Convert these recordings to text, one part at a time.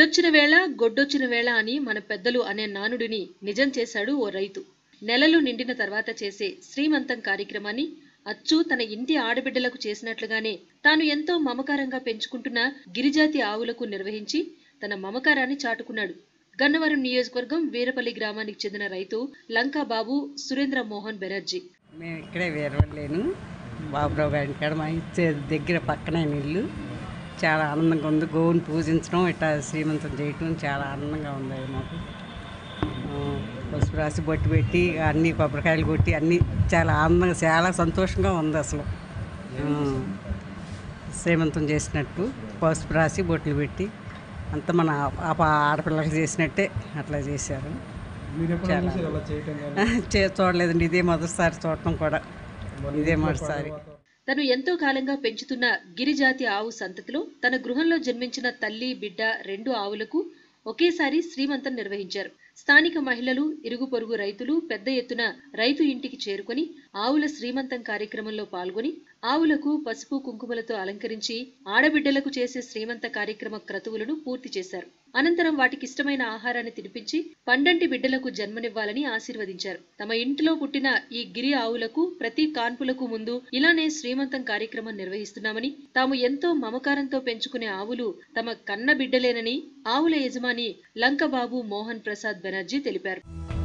బిడ్డొచ్చిన వేళ గొడ్డొచ్చిన వేళ అని మన పెద్దలు అనే నానుడిని నిజం చేశాడు ఓ రైతు నెలలు నిండిన తర్వాత చేసే శ్రీమంతం కార్యక్రమాన్ని అచ్చు తన ఇంటి ఆడబిడ్డలకు చేసినట్లుగానే తాను ఎంతో మమకారంగా పెంచుకుంటున్న గిరిజాతి ఆవులకు నిర్వహించి తన మమకారాన్ని చాటుకున్నాడు గన్నవరం నియోజకవర్గం వీరపల్లి గ్రామానికి చెందిన రైతు లంకా బాబు సురేంద్ర మోహన్ బెనర్జీ మేము ఇక్కడే వేరవలేను బాబురావు గారి కాడ మా ఇచ్చే దగ్గర పక్కనే ఇల్లు చాలా ఆనందంగా ఉంది గోవుని పూజించడం ఇట్లా శ్రీమంతం చేయటం చాలా ఆనందంగా ఉంది అది మాకు ఆ, పసుపు రాసి బొట్టు పెట్టి అన్ని కొబ్బరికాయలు కొట్టి అన్నీ చాలా ఆనందంగా చాలా సంతోషంగా ఉంది అసలు ఆ, శ్రీమంతం చేసినట్టు పసుపు రాసి బొట్లు పెట్టి అంత మన ఆ పా- ఆడపిల్లకి చేసినట్టే అట్లా చేశారు మీరు ఎప్పుడు చాలా. చూసారు అలా చేయటం కానీ చే చూడలేదండి ఇదే మొదటిసారి చూడటం కూడా ఇదే మొదటిసారి తను ఎంతో కాలంగా పెంచుతున్న గిరిజాతి ఆవు సంతతిలో తన గృహంలో జన్మించిన తల్లి బిడ్డ రెండు ఆవులకు ఒకేసారి శ్రీమంతం నిర్వహించారు స్థానిక మహిళలు ఇరుగు పొరుగు రైతులు పెద్ద ఎత్తున రైతు ఇంటికి చేరుకొని ఆవుల శ్రీమంతం కార్యక్రమంలో పాల్గొని ఆవులకు పసుపు కుంకుమలతో అలంకరించి ఆడబిడ్డలకు చేసే శ్రీమంత కార్యక్రమ క్రతువులను పూర్తి చేశారు అనంతరం వాటికి ఇష్టమైన ఆహారాన్ని తినిపించి పండంటి బిడ్డలకు జన్మనివ్వాలని ఆశీర్వదించారు తమ ఇంటిలో పుట్టిన ఈ గిరి ఆవులకు ప్రతి కాన్పులకు ముందు ఇలానే శ్రీమంతం కార్యక్రమం నిర్వహిస్తున్నామని తాము ఎంతో మమకారంతో పెంచుకునే ఆవులు తమ కన్న బిడ్డలేనని ఆవుల యజమాని లంకబాబు మోహన్ ప్రసాద్ బెనర్జీ తెలిపారు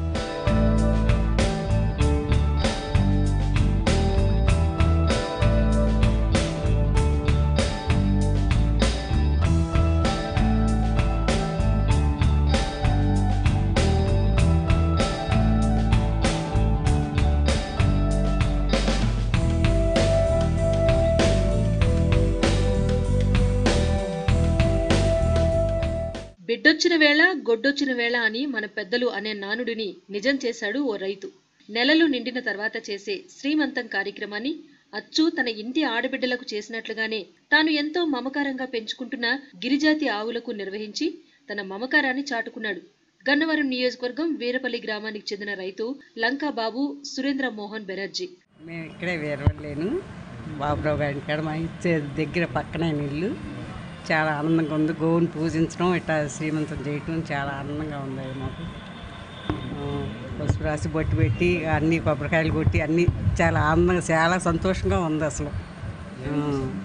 బిడ్డొచ్చిన వేళ గొడ్డొచ్చిన వేళ అని మన పెద్దలు అనే నానుడిని నిజం చేశాడు ఓ రైతు నెలలు నిండిన తర్వాత చేసే శ్రీమంతం కార్యక్రమాన్ని అచ్చు తన ఇంటి ఆడబిడ్డలకు చేసినట్లుగానే తాను ఎంతో మమకారంగా పెంచుకుంటున్న గిరిజాతి ఆవులకు నిర్వహించి తన మమకారాన్ని చాటుకున్నాడు గన్నవరం నియోజకవర్గం వీరపల్లి గ్రామానికి చెందిన రైతు లంకా బాబు సురేంద్ర మోహన్ బెనర్జీ మేము ఇక్కడే వేరవలేను బాబురావు గారి కాడ మా ఇచ్చే దగ్గర పక్కనే ఇల్లు చాలా ఆనందంగా ఉంది గోవుని పూజించడం ఇట్లా శ్రీమంతం చేయటం చాలా ఆనందంగా ఉంది అది మాకు ఆ, పసుపు రాసి బొట్టు పెట్టి అన్ని కొబ్బరికాయలు కొట్టి అన్నీ చాలా ఆనందంగా చాలా సంతోషంగా ఉంది అసలు ఆ,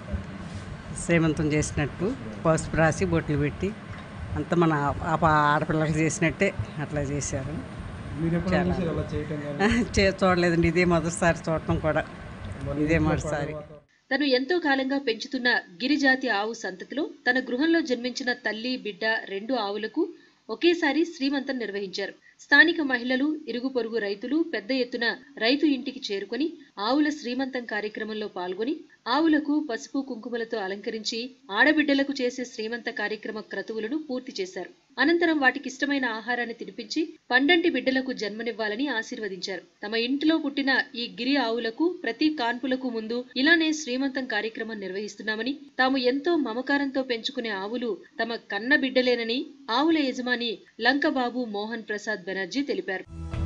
శ్రీమంతం చేసినట్టు పసుపు రాసి బొట్లు పెట్టి అంత మన ఆ పా- ఆడపిల్లకి చేసినట్టే అట్లా చేశారు మీరు ఎప్పుడు చాలా. చూసారు అలా చేయటం కానీ చే చూడలేదండి ఇదే మొదటిసారి చూడటం కూడా ఇదే మొదటిసారి తను ఎంతో కాలంగా పెంచుతున్న గిరిజాతి ఆవు సంతతిలో తన గృహంలో జన్మించిన తల్లి బిడ్డ రెండు ఆవులకు ఒకేసారి శ్రీమంతం నిర్వహించారు స్థానిక మహిళలు ఇరుగు పొరుగు రైతులు పెద్ద ఎత్తున రైతు ఇంటికి చేరుకొని ఆవుల శ్రీమంతం కార్యక్రమంలో పాల్గొని ఆవులకు పసుపు కుంకుమలతో అలంకరించి ఆడబిడ్డలకు చేసే శ్రీమంత కార్యక్రమ క్రతువులను పూర్తి చేశారు అనంతరం వాటికి ఇష్టమైన ఆహారాన్ని తినిపించి పండంటి బిడ్డలకు జన్మనివ్వాలని ఆశీర్వదించారు తమ ఇంటిలో పుట్టిన ఈ గిరి ఆవులకు ప్రతి కాన్పులకు ముందు ఇలానే శ్రీమంతం కార్యక్రమం నిర్వహిస్తున్నామని తాము ఎంతో మమకారంతో పెంచుకునే ఆవులు తమ కన్న బిడ్డలేనని ఆవుల యజమాని లంకబాబు మోహన్ ప్రసాద్ బెనర్జీ తెలిపారు